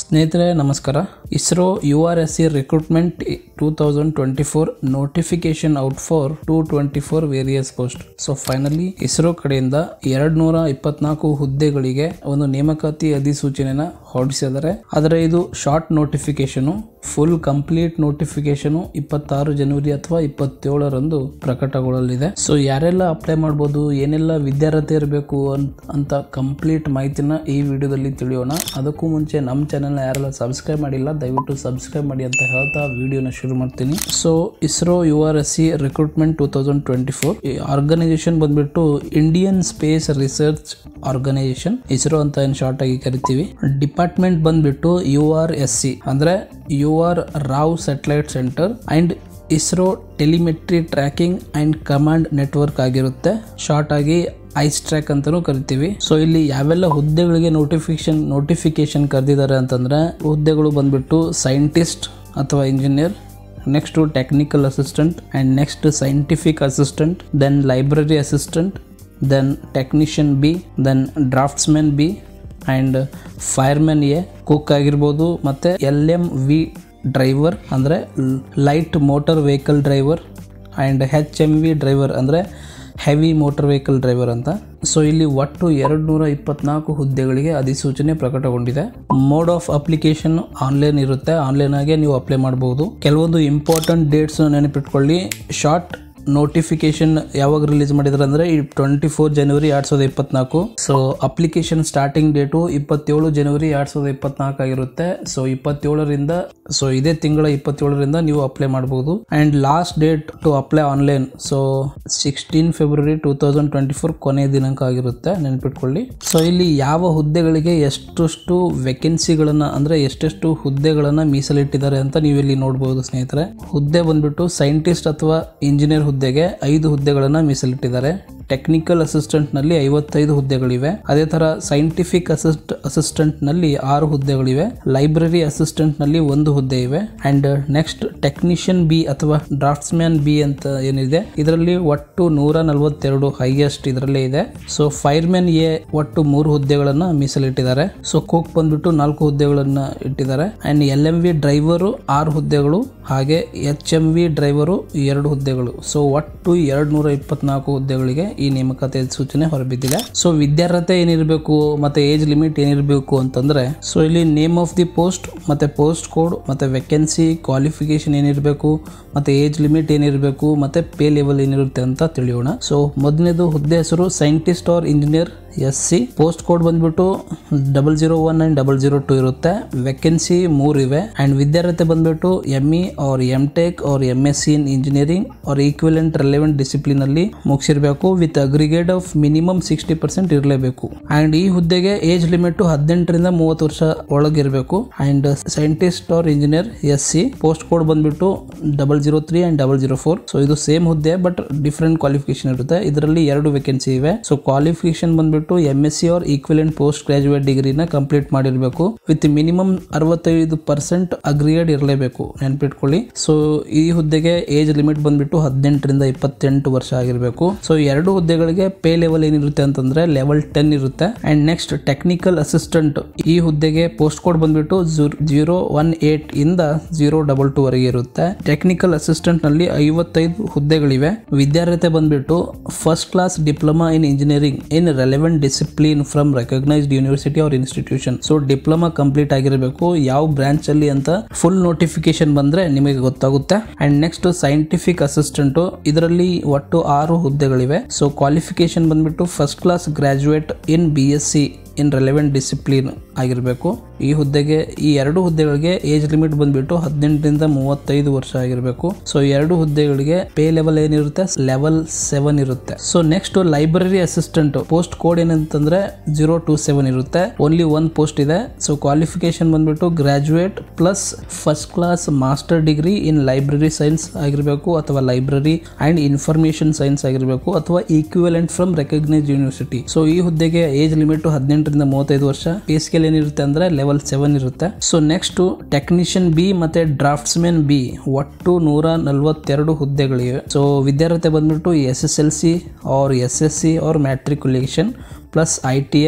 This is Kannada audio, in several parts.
ಸ್ನೇಹಿತರೆ ನಮಸ್ಕಾರ ISRO U R S C recruitment two thousand twenty four notification out for two twenty four various post so finally ISRO ಕಡೆಯಿಂದ ಎರಡ್ ನೂರ ಇಪ್ಪತ್ನಾಲ್ಕು ಹುದ್ದೆಗಳಿಗೆ ಒಂದು ನೇಮಕಾತಿ ಅಧಿಸೂಚನೆನ ಹೊರಡಿಸಿದ್ದಾರೆ ಆದರೆ ಇದು short notification full complete notification ಇಪ್ಪತ್ತಾರು ಜನವರಿ ಅಥವಾ ಇಪ್ಪತ್ತೇಳರಂದು ಪ್ರಕಟಗೊಳ್ಳಲಿದೆ ಸೊ ಯಾರೆಲ್ಲ ಅಪ್ಲೈ ಮಾಡ್ಬೋದು ಏನೆಲ್ಲ ವಿದ್ಯಾರ್ಹತೆ ಇರಬೇಕು ಅಂತ ಕಂಪ್ಲೀಟ್ ಮಾಹಿತಿನ ಈ ವಿಡಿಯೋದಲ್ಲಿ ತಿಳಿಯೋಣ ಅದಕ್ಕೂ ಮುಂಚೆ ನಮ್ಮ ಚಾನೆಲ್ನ ಯಾರೆಲ್ಲ ಸಬ್ಸ್ಕ್ರೈಬ್ ಮಾಡಿಲ್ಲ ದಯವಿಟ್ಟು ಸಬ್ಸ್ಕ್ರೈಬ್ ಮಾಡಿ ಅಂತ ಹೇಳ್ತಾ ವಿಡಿಯೋನ ಶುರು ಮಾಡ್ತೀನಿ so ISRO U R S C recruitment two thousand twenty four ಈ ಆರ್ಗನೈಸೇಷನ್ ಬಂದ್ಬಿಟ್ಟು Indian space research organisation ISRO ಅಂತ ಏನು ಶಾರ್ಟ್ ಆಗಿ ಕರಿತೀವಿ ಡಿಪಾರ್ಟ್ಮೆಂಟ್ ಬಂದ್ಬಿಟ್ಟು ಯು ಆರ್ ಎಸ್ ಸಿ ಅಂದ್ರೆ U R Rao satellite centre and ISRO telemetry tracking and command network ಆಗಿರುತ್ತೆ ಶಾರ್ಟ್ ಆಗಿ ಐಸ್ ಟ್ರ್ಯಾಕ್ ಅಂತಾನೂ ಕರಿತೀವಿ ಸೊ ಇಲ್ಲಿ ಯಾವೆಲ್ಲ ಹುದ್ದೆಗಳಿಗೆ ನೋಟಿಫಿಕೇಶನ್ ನೋಟಿಫಿಕೇಶನ್ ಕರೆದಿದ್ದಾರೆ ಅಂತಂದ್ರೆ ಹುದ್ದೆಗಳು ಬಂದ್ಬಿಟ್ಟು ಸೈಂಟಿಸ್ಟ್ ಅಥವಾ engineer next technical assistant and next scientific assistant then library assistant then technician B then draftsman B and fireman A cook ಆಗಿರ್ಬೋದು ಮತ್ತು ಎಲ್ ಎಮ್ ವಿ ಡ್ರೈವರ್ ಅಂದರೆ light motor vehicle driver and H M V driver ಅಂದರೆ ಹೆವಿ ಮೋಟರ್ ವೆಹಿಕಲ್ ಡ್ರೈವರ್ ಅಂತ ಸೊ ಇಲ್ಲಿ ಒಟ್ಟು ಎರಡು ನೂರ ಇಪ್ಪತ್ನಾಲ್ಕು ಹುದ್ದೆಗಳಿಗೆ ಅಧಿಸೂಚನೆ ಪ್ರಕಟಗೊಂಡಿದೆ ಮೋಡ್ ಆಫ್ ಅಪ್ಲಿಕೇಶನ್ ಆನ್ಲೈನ್ ಇರುತ್ತೆ ಆನ್ಲೈನ್ ಆಗಿ ನೀವು ಅಪ್ಲೈ ಮಾಡಬಹುದು ಕೆಲವೊಂದು ಇಂಪಾರ್ಟೆಂಟ್ ಡೇಟ್ಸ್ ನೆನಪಿಟ್ಕೊಳ್ಳಿ ಶಾರ್ಟ್ ನೋಟಿಫಿಕೇಶನ್ ಯಾವಾಗ ರಿಲೀಸ್ ಮಾಡಿದ್ರೆ ಅಂದ್ರೆ ಈ ಟ್ವೆಂಟಿ ಫೋರ್ ಜನವರಿ ಎರಡ್ ಸಾವಿರದ ಇಪ್ಪತ್ನಾಲ್ಕು ಸೊ ಅಪ್ಲಿಕೇಶನ್ ಸ್ಟಾರ್ಟಿಂಗ್ ಡೇಟು ಇಪ್ಪತ್ತೇಳು ಜನವರಿ ಎರಡ್ ಸಾವಿರದ ಇಪ್ಪತ್ನಾಲ್ಕು ಆಗಿರುತ್ತೆ ಸೊ ಇಪ್ಪತ್ತೇಳರಿಂದ ಸೊ ಇದೇ ತಿಂಗಳ ಇಪ್ಪತ್ತೇಳರಿಂದ ನೀವು ಅಪ್ಲೈ ಮಾಡಬಹುದು and last date to apply online so sixteen February two thousand twenty four ಕೊನೆಯ ದಿನಾಂಕ ಆಗಿರುತ್ತೆ ನೆನಪಿಟ್ಕೊಳ್ಳಿ ಸೊ ಇಲ್ಲಿ ಯಾವ ಹುದ್ದೆಗಳಿಗೆ ಎಷ್ಟೆಷ್ಟು ವೇಕೆನ್ಸಿಗಳನ್ನ ಅಂದ್ರೆ ಎಷ್ಟೆಷ್ಟು ಹುದ್ದೆಗಳನ್ನ ಮೀಸಲಿಟ್ಟಿದ್ದಾರೆ ಅಂತ ನೀವು ಇಲ್ಲಿ ನೋಡಬಹುದು ಸ್ನೇಹಿತರೆ ಹುದ್ದೆ ಬಂದ್ಬಿಟ್ಟು ಸೈಂಟಿಸ್ಟ್ ಅಥವಾ ಇಂಜಿನಿಯರ್ ಹುದ್ದೆಗೆ ಐದು ಹುದ್ದೆಗಳನ್ನ ಮೀಸಲಿಟ್ಟಿದ್ದಾರೆ ಟೆಕ್ನಿಕಲ್ ಅಸಿಸ್ಟೆಂಟ್ ನಲ್ಲಿ ಐವತ್ತೈದು ಹುದ್ದೆಗಳಿವೆ ಅದೇ ತರ ಸೈಂಟಿಫಿಕ್ ಅಸಿಸ್ಟ್ ಅಸಿಸ್ಟೆಂಟ್ ನಲ್ಲಿ ಆರು ಹುದ್ದೆಗಳಿವೆ ಲೈಬ್ರರಿ ಅಸಿಸ್ಟೆಂಟ್ ನಲ್ಲಿ ಒಂದು ಹುದ್ದೆ ಇವೆ ಅಂಡ್ ನೆಕ್ಸ್ಟ್ ಟೆಕ್ನಿಷಿಯನ್ ಬಿ ಅಥವಾ ಡ್ರಾಫ್ಟ್ಸ್ಮ್ಯಾನ್ ಬಿ ಅಂತ ಏನಿದೆ ಇದರಲ್ಲಿ ಒಟ್ಟು ನೂರ ನಲವತ್ತೆರಡು ಹೈಯೆಸ್ಟ್ ಇದರಲ್ಲೇ ಇದೆ ಸೊ ಫೈರ್ಮ್ಯಾನ್ ಎ ಒಟ್ಟು ಮೂರು ಹುದ್ದೆಗಳನ್ನ ಮೀಸಲಿಟ್ಟಿದ್ದಾರೆ ಸೊ ಕುಕ್ ಬಂದ್ಬಿಟ್ಟು ನಾಲ್ಕು ಹುದ್ದೆಗಳನ್ನ ಇಟ್ಟಿದ್ದಾರೆ and L M V driver ಆರು ಹುದ್ದೆಗಳು ಹಾಗೆ ಎಚ್ ಎಂ ವಿ ಡ್ರೈವರು ಎರಡು ಹುದ್ದೆಗಳು ಸೊ ಒಟ್ಟು ಎರಡು ನೂರ ಇಪ್ಪತ್ನಾಲ್ಕು ಹುದ್ದೆಗಳಿಗೆ ಈ ನೇಮಕಾತಿ ಸೂಚನೆ ಹೊರಬಿದ್ದಿದೆ ಸೊ ವಿದ್ಯಾರ್ಹತೆ ಏನಿರಬೇಕು ಮತ್ತೆ ಏಜ್ ಲಿಮಿಟ್ ಏನಿರಬೇಕು ಅಂತಂದ್ರೆ ಸೊ ಇಲ್ಲಿ ನೇಮ್ ಆಫ್ ದಿ ಪೋಸ್ಟ್ ಮತ್ತೆ ಪೋಸ್ಟ್ ಕೋಡ್ ಮತ್ತೆ ವೆಕೆನ್ಸಿ ಕ್ವಾಲಿಫಿಕೇಶನ್ ಏನಿರಬೇಕು ಮತ್ತೆ ಏಜ್ ಲಿಮಿಟ್ ಏನಿರಬೇಕು ಮತ್ತೆ ಪೇ ಲೆವೆಲ್ ಏನಿರುತ್ತೆ ಅಂತ ತಿಳಿಯೋಣ ಸೊ ಮೊದಲನೇದು ಹುದ್ದೆ ಹೆಸರು scientist or engineer S C post code ಬಂದ್ಬಿಟ್ಟು double zero one and double zero two ಇರುತ್ತೆ ವೆಕೆನ್ಸಿ ಮೂರು ಇವೆ ಅಂಡ್ ವಿದ್ಯಾರ್ಹತೆ ಬಂದ್ಬಿಟ್ಟು M E or M tech or M S C in engineering or equivalent relevant discipline ಅಲ್ಲಿ ಮುಗಿಸಿರ್ಬೇಕು with aggregate of minimum sixty percent ಇರಲೇಬೇಕು ಅಂಡ್ ಈ ಹುದ್ದೆಗೆ ಏಜ್ ಲಿಮಿಟ್ ಹದಿನೆಂಟರಿಂದ ಮೂವತ್ತು ವರ್ಷ ಒಳಗಿರಬೇಕು and scientist or engineer S C post code ಬಂದ್ಬಿಟ್ಟು double zero three and double zero four so ಇದು ಸೇಮ್ ಹುದ್ದೆ ಬಟ್ ಡಿಫ್ರೆಂಟ್ ಕ್ವಾಲಿಫಿಕೇಶನ್ ಇರುತ್ತೆ ಇದರಲ್ಲಿ ಎರಡು ವೇಕೆನ್ಸಿ ಇವೆ ಸೊ ಕ್ವಾಲಿಫಿಕೇಶನ್ ಬಂದ್ಬಿಟ್ಟು M S C or equivalent post graduate ಡಿಗ್ರಿನ ಕಂಪ್ಲೀಟ್ ಮಾಡಿರಬೇಕು ವಿತ್ ಮಿನಿಮಮ್ ಅರವತ್ತೈದು ಪರ್ಸೆಂಟ್ ಅಗ್ರಿಗೇಟ್ ಇರಲೇಬೇಕು ನೆನ್ಪಿಟ್ಕೊಳ್ಳಿ ಸೊ ಈ ಹುದ್ದೆಗೆ ಏಜ್ ಲಿಮಿಟ್ ಬಂದ್ಬಿಟ್ಟು ಹದಿನೆಂಟರಿಂದ ಇಪ್ಪತ್ತೆಂಟು ವರ್ಷ ಆಗಿರಬೇಕು ಸೊ ಎರಡು ಹುದ್ದೆಗಳಿಗೆ ಪೇ ಲೆವೆಲ್ ಏನಿರುತ್ತೆ ಅಂತಂದ್ರೆ ಲೆವೆಲ್ ಟೆನ್ ಇರುತ್ತೆ ಅಂಡ್ ನೆಕ್ಸ್ಟ್ ಟೆಕ್ನಿಕಲ್ ಅಸಿಸ್ಟೆಂಟ್ ಈ ಹುದ್ದೆಗೆ ಪೋಸ್ಟ್ ಕೋಡ್ ಬಂದ್ಬಿಟ್ಟು ಜೀರೋ ಒನ್ ಏಟ್ ಇಂದ ಜೀರೋ ಡಬಲ್ ಟು ವರೆಗೆ ಇರುತ್ತೆ ಟೆಕ್ನಿಕಲ್ ಅಸಿಸ್ಟೆಂಟ್ ನಲ್ಲಿ ಐವತ್ತೈದು ಹುದ್ದೆಗಳಿವೆ ವಿದ್ಯಾರ್ಹತೆ ಬಂದ್ಬಿಟ್ಟು first class diploma in engineering in relevant discipline from recognised university or institution so diploma complete ಆಗಿರಬೇಕು ಯಾವ ಬ್ರಾಂಚ್ ಅಲ್ಲಿ ಅಂತ ಫುಲ್ ನೋಟಿಫಿಕೇಶನ್ ಬಂದ್ರೆ ನಿಮಗೆ ಗೊತ್ತಾಗುತ್ತೆ ಅಂಡ್ ನೆಕ್ಸ್ಟ್ ಸೈಂಟಿಫಿಕ್ ಅಸಿಸ್ಟೆಂಟ್ ಇದರಲ್ಲಿ ಒಟ್ಟು ಆರು ಹುದ್ದೆಗಳಿವೆ ಸೊ ಕ್ವಾಲಿಫಿಕೇಶನ್ ಬಂದ್ಬಿಟ್ಟು first class graduate in B S C in relevant discipline ಆಗಿರಬೇಕು ಈ ಹುದ್ದೆಗೆ ಈ ಎರಡು ಹುದ್ದೆಗಳಿಗೆ ಏಜ್ ಲಿಮಿಟ್ ಬಂದ್ಬಿಟ್ಟು ಹದಿನೆಂಟರಿಂದ ಮೂವತ್ತೈದು ವರ್ಷ ಆಗಿರಬೇಕು ಸೊ ಎರಡು ಹುದ್ದೆಗಳಿಗೆ ಪೇ ಲೆವೆಲ್ ಏನಿರುತ್ತೆ ಲೆವೆಲ್ ಸೆವೆನ್ ಇರುತ್ತೆ so next library assistant post code ಏನಂತಂದ್ರೆ ಜೀರೋ ಟು ಸೆವೆನ್ ಇರುತ್ತೆ ಓನ್ಲಿ ಒನ್ ಪೋಸ್ಟ್ ಇದೆ ಸೊ ಕ್ವಾಲಿಫಿಕೇಶನ್ ಬಂದ್ಬಿಟ್ಟು graduate plus first class master degree in library science ಆಗಿರಬೇಕು ಅಥವಾ ಲೈಬ್ರರಿ ಅಂಡ್ ಇನ್ಫಾರ್ಮೇಶನ್ ಸೈನ್ಸ್ ಆಗಿರಬೇಕು ಅಥವಾ equivalent from recognise university so ಈ ಹುದ್ದೆಗೆ ಏಜ್ ಲಿಮಿಟ್ ಹದಿನೆಂಟರಿಂದ ಮೂವತ್ತೈದು ವರ್ಷ ಪೇ ಸ್ಕೇಲ್ ಏನಿರುತ್ತೆ ಅಂದ್ರೆ ಲೆವೆಲ್ ಸೆವೆನ್ ಇರುತ್ತೆ ಸೊ ನೆಕ್ಸ್ಟ್ ಟೆಕ್ನಿಷಿಯನ್ ಬಿ ಮತ್ತೆ ಡ್ರಾಫ್ಟ್ಸ್ಮನ್ ಬಿ ಒಟ್ಟು ನೂರ ನಲವತ್ತೆರಡು ಹುದ್ದೆಗಳಿವೆ ಸೊ ವಿದ್ಯಾರ್ಹತೆ ಬಂದ್ಬಿಟ್ಟು S S L C or S S C or matriculation plus I T I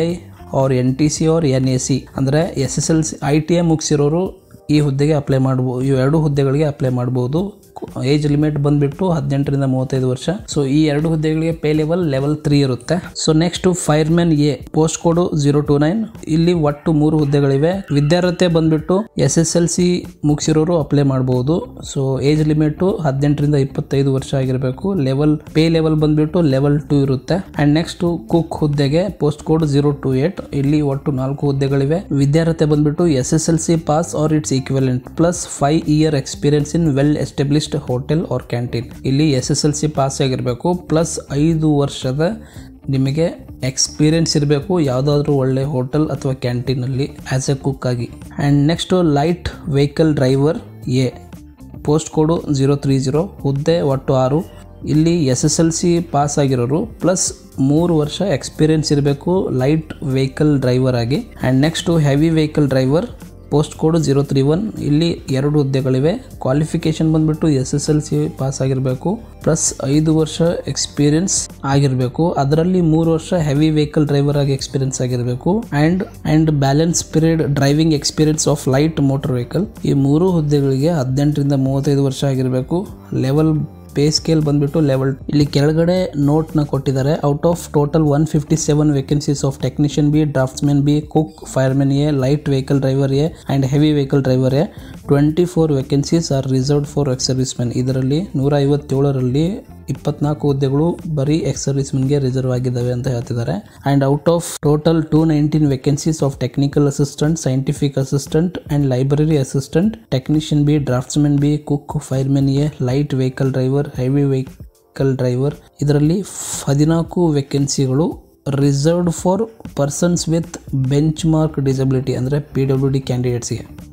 ಅವ್ರ ಎನ್ ಟಿ ಸಿ ಅವ್ರ ಎನ್ ಎ ಸಿ ಅಂದರೆ S S L C I T I ಮುಗಿಸಿರೋರು ಈ ಹುದ್ದೆಗೆ ಅಪ್ಲೈ ಮಾಡ್ಬೋದು ಇವು ಎರಡು ಹುದ್ದೆಗಳಿಗೆ ಅಪ್ಲೈ ಮಾಡ್ಬೋದು ಏಜ್ ಲಿಮಿಟ್ ಬಂದ್ಬಿಟ್ಟು ಹದಿನೆಂಟರಿಂದ ಮೂವತ್ತೈದು ವರ್ಷ ಸೊ ಈ ಎರಡು ಹುದ್ದೆಗಳಿಗೆ ಪೇ ಲೆವೆಲ್ ಲೆವೆಲ್ ತ್ರೀ ಇರುತ್ತೆ so next fireman A post code zero two nine ಇಲ್ಲಿ ಒಟ್ಟು ಮೂರು ಹುದ್ದೆಗಳಿವೆ ವಿದ್ಯಾರ್ಹತೆ ಬಂದ್ಬಿಟ್ಟು ಎಸ್ ಎಸ್ ಎಲ್ ಸಿ ಮುಗಿಸಿರೋರು ಅಪ್ಲೈ ಮಾಡಬಹುದು ಸೊ ಏಜ್ ಲಿಮಿಟ್ ಹದಿನೆಂಟರಿಂದ ಇಪ್ಪತ್ತೈದು ವರ್ಷ ಆಗಿರಬೇಕು ಲೆವೆಲ್ ಪೇ ಲೆವೆಲ್ ಬಂದ್ಬಿಟ್ಟು ಲೆವೆಲ್ ಟು ಇರುತ್ತೆ ಅಂಡ್ ನೆಕ್ಸ್ಟ್ ಕುಕ್ ಹುದ್ದೆಗೆ post code zero two eight ಇಲ್ಲಿ ಒಟ್ಟು ನಾಲ್ಕು ಹುದ್ದೆಗಳಿವೆ ವಿದ್ಯಾರ್ಹತೆ ಬಂದ್ಬಿಟ್ಟು S S L C pass or its equivalent plus five year experience in well established hotel or canteen ಇಲ್ಲಿ S S L C pass ಆಗಿರಬೇಕು ಪ್ಲಸ್ ಐದು ವರ್ಷದ ನಿಮಗೆ ಎಕ್ಸ್ಪೀರಿಯನ್ಸ್ ಇರಬೇಕು ಯಾವುದಾದ್ರೂ ಒಳ್ಳೆ ಹೋಟೆಲ್ ಅಥವಾ ಕ್ಯಾಂಟೀನಲ್ಲಿ ಆ್ಯಸ್ ಎ ಕುಕ್ ಆಗಿ and next light vehicle driver A post code zero three zero ಹುದ್ದೆ ಒಟ್ಟು ಆರು ಇಲ್ಲಿ S S L C pass ಆಗಿರೋರು ಪ್ಲಸ್ ಮೂರು ವರ್ಷ ಎಕ್ಸ್ಪೀರಿಯನ್ಸ್ ಇರಬೇಕು ಲೈಟ್ ವೆಹಿಕಲ್ ಡ್ರೈವರ್ ಆಗಿ and next heavy vehicle driver post code zero three one ಇಲ್ಲಿ ಎರಡು ಹುದ್ದೆಗಳಿವೆ ಕ್ವಾಲಿಫಿಕೇಶನ್ ಬಂದ್ಬಿಟ್ಟು S S L C pass ಆಗಿರಬೇಕು ಪ್ಲಸ್ ಐದು ವರ್ಷ ಎಕ್ಸ್ಪೀರಿಯನ್ಸ್ ಆಗಿರಬೇಕು ಅದರಲ್ಲಿ ಮೂರು ವರ್ಷ ಹೆವಿ ವೆಹಿಕಲ್ ಡ್ರೈವರ್ ಆಗಿ ಎಕ್ಸ್ಪೀರಿಯನ್ಸ್ ಆಗಿರಬೇಕು and and balance period driving experience of light motor vehicle ಈ ಮೂರು ಹುದ್ದೆಗಳಿಗೆ ಹದಿನೆಂಟರಿಂದ ಮೂವತ್ತೈದು ವರ್ಷ ಆಗಿರಬೇಕು ಲೆವೆಲ್ ಪೇ ಸ್ಕೇಲ್ ಬಂದ್ಬಿಟ್ಟು ಲೆವೆಲ್ ಇಲ್ಲಿ ಕೆಳಗಡೆ ನೋಟ್ನ ಕೊಟ್ಟಿದ್ದಾರೆ out of total one fifty seven vacancies of technician B draftsman B cook fireman A light vehicle driver A and heavy vehicle driver A twenty four vacancies are reserved for ex servicemen ಇದರಲ್ಲಿ ನೂರ ಐವತ್ತೇಳರಲ್ಲಿ ಇಪ್ಪತ್ನಾಲ್ಕು ಹುದ್ದೆಗಳು ಬರೀ ಎಕ್ಸ್ ಸರ್ವಿಸ್ಮೆನ್ಗೆ ರಿಸರ್ವ್ ಆಗಿದ್ದಾವೆ ಅಂತ ಹೇಳ್ತಿದ್ದಾರೆ and out of total two nineteen vacancies of technical assistant scientific assistant and library assistant technician B draftsman B cook firemen A light vehicle driver heavy vehicle driver ಇದರಲ್ಲಿ ಹದಿನಾಲ್ಕು ವೇಕೆನ್ಸಿಗಳು reserved for persons with benchmark disability ಅಂದರೆ ಪಿ ಡಬ್ಲ್ಯೂ ಡಿ ಕ್ಯಾಂಡಿಡೇಟ್ಸ್ಗೆ